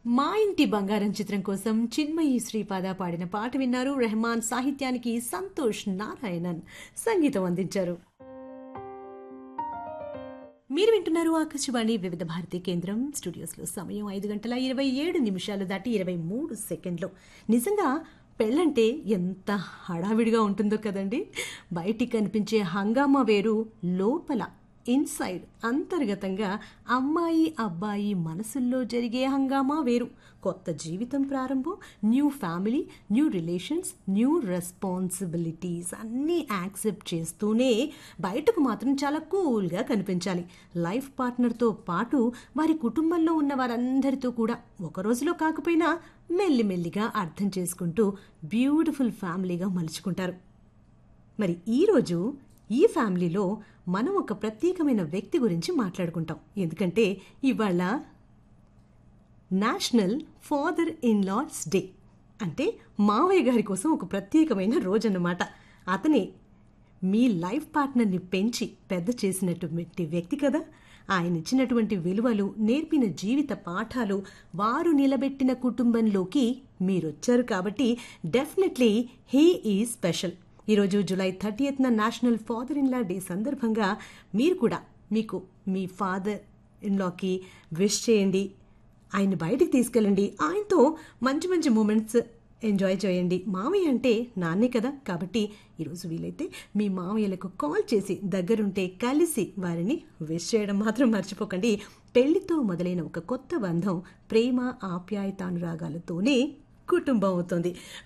మా ఇంటి బంగారం చిత్రం కోసం చిన్మయి శ్రీపాద పాడిన పాట విన్నారు రెహమాన్ సాహిత్యానికి సంతోష్ నారాయణన్ సంగీతం అందించారు మీరు వింటున్నారు ఆకాశవాణి వివిధ భారతి కేంద్రం స్టూడియోస్లో సమయం ఐదు గంటల ఇరవై ఏడు నిమిషాలు దాటి ఇరవై మూడు సెకండ్లు నిజంగా పెళ్ళంటే ఎంత హడావిడిగా ఉంటుందో కదండి బయటికి కనిపించే హంగామా వేరు లోపల ఇన్సైడ్ అంతర్గతంగా అమ్మాయి అబ్బాయి మనసుల్లో జరిగే హంగామా వేరు కొత్త జీవితం ప్రారంభం new family new relations new responsibilities అన్నీ యాక్సెప్ట్ చేస్తూనే బయటకు మాత్రం చాలా కూల్గా కనిపించాలి లైఫ్ పార్ట్నర్తో పాటు వారి కుటుంబంలో ఉన్న వారందరితో కూడా ఒక రోజులో కాకపోయినా మెల్లిమెల్లిగా అర్థం చేసుకుంటూ బ్యూటిఫుల్ ఫ్యామిలీగా మలుచుకుంటారు మరి ఈరోజు ఈ ఫ్యామిలీలో మనం ఒక ప్రత్యేకమైన వ్యక్తి గురించి మాట్లాడుకుంటాం ఎందుకంటే ఇవాళ national father in law's day అంటే మావయ్య గారి కోసం ఒక ప్రత్యేకమైన రోజు అన్నమాట అతనే మీ లైఫ్ పార్ట్నర్ని పెంచి పెద్ద చేసినటువంటి వ్యక్తి కదా ఆయన ఇచ్చినటువంటి విలువలు నేర్పిన జీవిత పాఠాలు వారు నిలబెట్టిన కుటుంబంలోకి మీరొచ్చారు కాబట్టి డెఫినెట్లీ హీ ఈ స్పెషల్ ఈరోజు జూలై థర్టీయత్న national father in law day సందర్భంగా మీరు కూడా మీకు మీ ఫాదర్ ఇన్లాకి విష్ చేయండి ఆయన్ని బయటికి తీసుకెళ్ళండి ఆయనతో మంచి మంచి మూమెంట్స్ ఎంజాయ్ చేయండి మామయ్య అంటే నాన్నే కదా కాబట్టి ఈరోజు వీలైతే మీ మామయ్యలకు కాల్ చేసి దగ్గరుంటే కలిసి వారిని విష్ చేయడం మాత్రం మర్చిపోకండి పెళ్లితో మొదలైన ఒక కొత్త బంధం ప్రేమ ఆప్యాయతానురాగాలతోనే కుటుంబం అవుతుంది